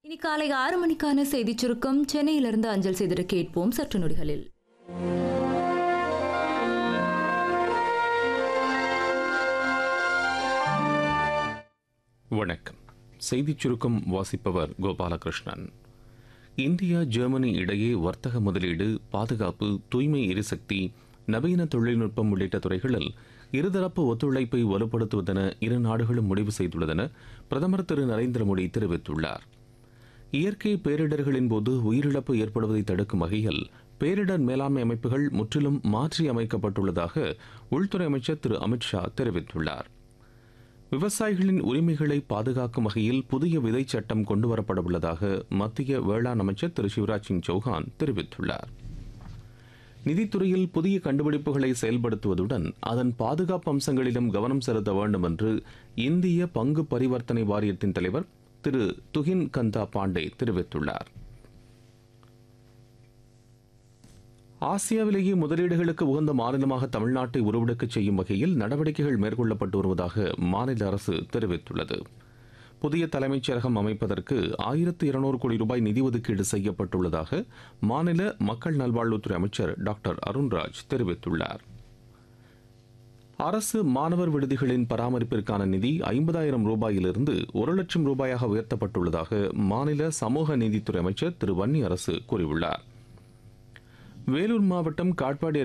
இனி காலை ஆறு மணிக்கான செய்திச் சுருக்கம் சென்னையிலிருந்து அஞ்சல் செய்திட கேட்போம் சற்று நொடிகளில் வணக்கம் செய்திச் சுருக்கம் வாசிப்பவர் கோபாலகிருஷ்ணன் இந்தியா ஜெர்மனி இடையே வர்த்தக முதலீடு பாதுகாப்பு தூய்மை எரிசக்தி நவீன தொழில்நுட்பம் உள்ளிட்ட துறைகளில் இருதரப்பு ஒத்துழைப்பை வலுப்படுத்துவதென இரு நாடுகளும் முடிவு செய்துள்ளதென பிரதமர் திரு நரேந்திர மோடி தெரிவித்துள்ளார் இயற்கை பேரிடர்களின் போது உயிரிழப்பு ஏற்படுவதை தடுக்கும் வகையில் பேரிடர் மேலாண்மை அமைப்புகள் முற்றிலும் மாற்றி அமைக்கப்பட்டுள்ளதாக உள்துறை அமைச்சர் திரு அமித்ஷா தெரிவித்துள்ளார் விவசாயிகளின் உரிமைகளை பாதுகாக்கும் வகையில் புதிய விதை சட்டம் கொண்டுவரப்பட உள்ளதாக மத்திய வேளாண் அமைச்சர் திரு சிவராஜ் சிங் சௌஹான் தெரிவித்துள்ளார் நிதித்துறையில் புதிய கண்டுபிடிப்புகளை செயல்படுத்துவதுடன் அதன் பாதுகாப்பு அம்சங்களிலும் கவனம் செலுத்த வேண்டும் என்று இந்திய பங்கு பரிவர்த்தனை வாரியத்தின் தலைவர் திரு துகின் கந்தா பாண்டே தெரிவித்துள்ளார் ஆசியாவிலேயே முதலீடுகளுக்கு உகந்த மாநிலமாக தமிழ்நாட்டை உருவெடுக்கச் செய்யும் வகையில் நடவடிக்கைகள் மேற்கொள்ளப்பட்டு வருவதாக மாநில அரசு தெரிவித்துள்ளது புதிய தலைமைச் செயலகம் அமைப்பதற்கு ஆயிரத்து இருநூறு கோடி ரூபாய் நிதி ஒதுக்கீடு செய்யப்பட்டுள்ளதாக மாநில மக்கள் நல்வாழ்வுத்துறை அமைச்சர் டாக்டர் அருண்ராஜ் தெரிவித்துள்ளார் அரசு மாணவர் விடுதிகளின் பராமரிப்பிற்கான நிதி ஐம்பதாயிரம் ரூபாயிலிருந்து ஒரு லட்சம் ரூபாயாக உயர்த்தப்பட்டுள்ளதாக மாநில சமூக நீதித்துறை அமைச்சர் திரு வன்னி அரசு கூறியுள்ளார் வேலூர் மாவட்டம் காட்பாடி